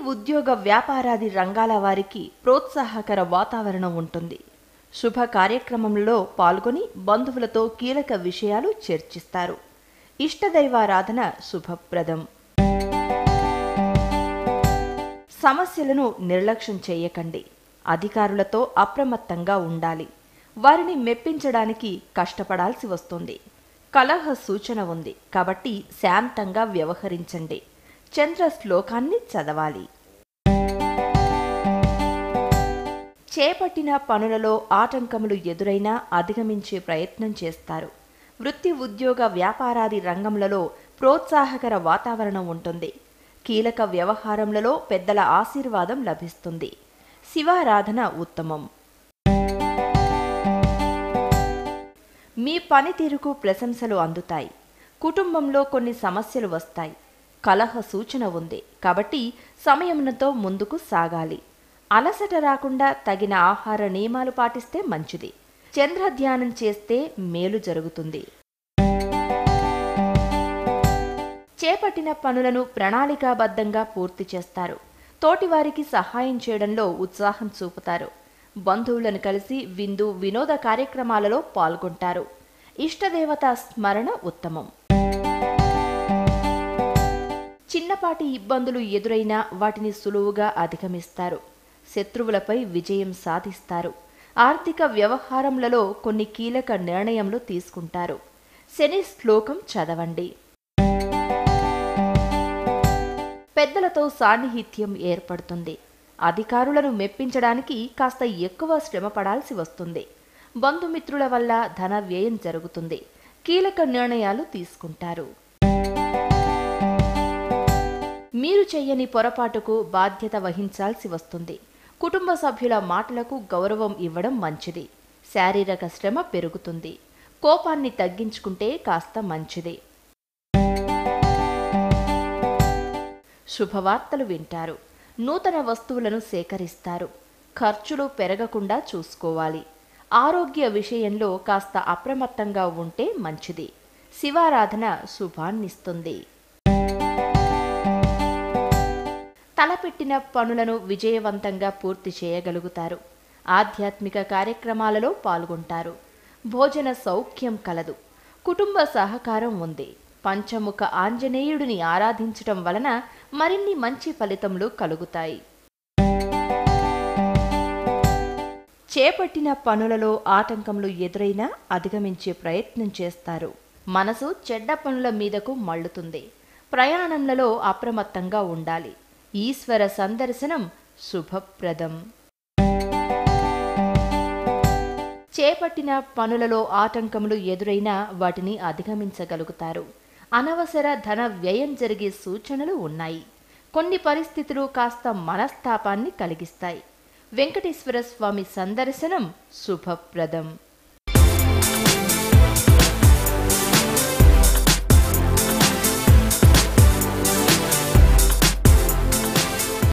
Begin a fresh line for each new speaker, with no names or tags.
ఉద్యోగ వ్యాపారాది రంగాల వారికి ప్రోత్సాహకర వాతావరణం ఉంటుంది శుభ కార్యక్రమంలో పాల్గొని బంధువులతో కీలక విషయాలు చర్చిస్తారు ఇష్టదైవారాధన శుభప్రదం సమస్యలను నిర్లక్ష్యం చేయకండి అధికారులతో అప్రమత్తంగా ఉండాలి వారిని మెప్పించడానికి కష్టపడాల్సి వస్తుంది కలహ సూచన ఉంది కాబట్టి శాంతంగా వ్యవహరించండి చంద్ర శ్లోకాన్ని చదవాలి చేపట్టిన పనులలో ఆటంకములు ఎదురైనా అధిగమించే ప్రయత్నం చేస్తారు వృత్తి ఉద్యోగ వ్యాపారాది రంగములలో ప్రోత్సాహకర వాతావరణం ఉంటుంది కీలక వ్యవహారములలో పెద్దల ఆశీర్వాదం లభిస్తుంది శివారాధన ఉత్తమం మీ పనితీరుకు ప్రశంసలు అందుతాయి కుటుంబంలో కొన్ని సమస్యలు వస్తాయి కలహ సూచన ఉంది కాబట్టి సమయమునతో ముందుకు సాగాలి అలసట రాకుండా తగిన ఆహార నియమాలు పాటిస్తే మంచిది చంద్ర ధ్యానం చేస్తే మేలు జరుగుతుంది చేపట్టిన పనులను ప్రణాళికాబద్ధంగా పూర్తి చేస్తారు తోటివారికి సహాయం చేయడంలో ఉత్సాహం చూపుతారు బంధువులను కలిసి విందు వినోద కార్యక్రమాలలో పాల్గొంటారు ఇష్టదేవత స్మరణ ఉత్తమం చిన్నపాటి ఇబ్బందులు ఎదురైనా వాటిని సులువుగా అధిగమిస్తారు శత్రువులపై విజయం సాధిస్తారు ఆర్థిక వ్యవహారములలో కొన్ని కీలక నిర్ణయములు తీసుకుంటారు శని శ్లోకం చదవండి పెద్దలతో సాన్నిహిత్యం ఏర్పడుతుంది అధికారులను మెప్పించడానికి కాస్త ఎక్కువ శ్రమ పడాల్సి వస్తుంది బంధుమిత్రుల వల్ల ధన వ్యయం జరుగుతుంది కీలక నిర్ణయాలు తీసుకుంటారు మీరు చెయ్యని పొరపాటుకు బాధ్యత వహించాల్సి వస్తుంది కుటుంబ సభ్యుల మాటలకు గౌరవం ఇవ్వడం మంచిది శారీరక శ్రమ పెరుగుతుంది కోపాన్ని తగ్గించుకుంటే కాస్త మంచిది శుభవార్తలు వింటారు నూతన వస్తువులను సేకరిస్తారు ఖర్చులు పెరగకుండా చూసుకోవాలి ఆరోగ్య విషయంలో కాస్త అప్రమత్తంగా ఉంటే మంచిది శివారాధన శుభాన్నిస్తుంది తలపెట్టిన పనులను విజయవంతంగా పూర్తి చేయగలుగుతారు ఆధ్యాత్మిక కార్యక్రమాలలో పాల్గొంటారు భోజన సౌఖ్యం కలదు కుటుంబ సహకారం ఉంది పంచముఖ ఆంజనేయుడిని ఆరాధించటం వలన మరిన్ని మంచి ఫలితములు కలుగుతాయి చేపట్టిన పనులలో ఆటంకములు ఎదురైనా అధిగమించే ప్రయత్నం చేస్తారు మనసు చెడ్డ పనుల మీదకు మళ్ళుతుంది ప్రయాణంలలో అప్రమత్తంగా ఉండాలి ఈశ్వర సందర్శనం శుభప్రదం చేపట్టిన పనులలో ఆటంకములు ఎదురైనా వాటిని అధిగమించగలుగుతారు అనవసర ధన వ్యయం జరిగే సూచనలు ఉన్నాయి కొన్ని పరిస్థితులు కాస్త మనస్తాపాన్ని కలిగిస్తాయి వెంకటేశ్వర స్వామి సందర్శనం శుభప్రదం